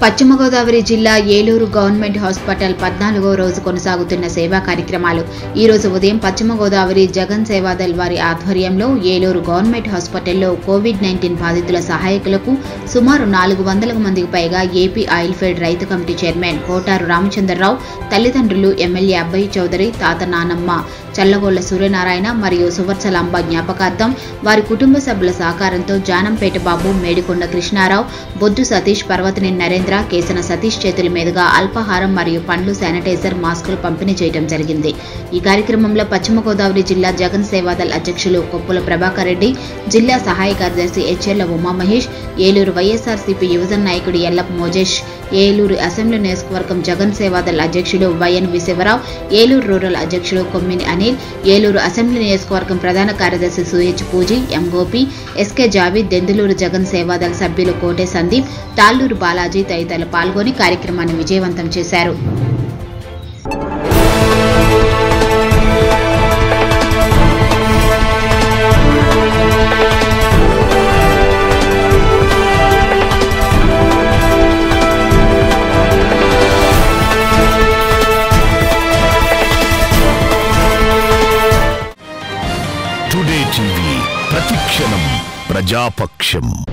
పశ్చిమ గోదావరి జిల్లా Eluru government hospital పద్నాలుగో రోజు కొనసాగుతున్న సేవా కార్యక్రమాలు ఈ రోజు ఉదయం పశ్చిమ గోదావరి జగన్ సేవాదల్ వారి ఆధ్వర్యంలో ఏలూరు గవర్నమెంట్ హాస్పిటల్లో కోవిడ్ నైన్టీన్ బాధితుల సహాయకులకు సుమారు నాలుగు వందల మందికి పైగా ఏపీ ఆయిల్ ఫెడ్ రైతు కమిటీ చైర్మన్ కోటారు రామచంద్రరావు తల్లిదండ్రులు ఎమ్మెల్యే అబ్బాయి చౌదరి తాత నానమ్మ చల్లగొళ్ల సూర్యనారాయణ మరియు సువర్చలాంబ జ్ఞాపకార్థం వారి కుటుంబ సభ్యుల సహకారంతో జానంపేట బాబు మేడికొండ కృష్ణారావు బొద్దు సతీష్ పర్వతనేని నరేంద్ర కేసన సతీష్ చేతుల మీదుగా అల్పాహారం మరియు పండ్లు శానిటైజర్ మాస్కులు పంపిణీ చేయడం జరిగింది ఈ కార్యక్రమంలో పశ్చిమ గోదావరి జిల్లా జగన్ సేవాదల్ అధ్యక్షులు కొప్పుల ప్రభాకర్ రెడ్డి జిల్లా సహాయ కార్యదర్శి హెచ్ఎల్ల ఉమామహేష్ ఏలూరు వైఎస్ఆర్సీపీ యువజన నాయకుడు ఎల్లప్ప మోజేష్ ఏలూరు అసెంబ్లీ నియోజకవర్గం జగన్ సేవాదల్ అధ్యక్షుడు వైఎన్ విశివరావు ఏలూరు రూరల్ అధ్యక్షుడు కొమ్మిని అనిల్ ఏలూరు అసెంబ్లీ నియోజకవర్గం ప్రధాన కార్యదర్శి సుహెచ్ పూజీ ఎం గోపి ఎస్కే జావీద్ దెందులూరు జగన్ సేవాదల్ సభ్యులు కోటే సందీప్ తాళ్లూరు బాలాజీ తదితరులు పాల్గొని కార్యక్రమాన్ని విజయవంతం చేశారు టుడే టీవీ ప్రతిక్షణం ప్రజాపక్షం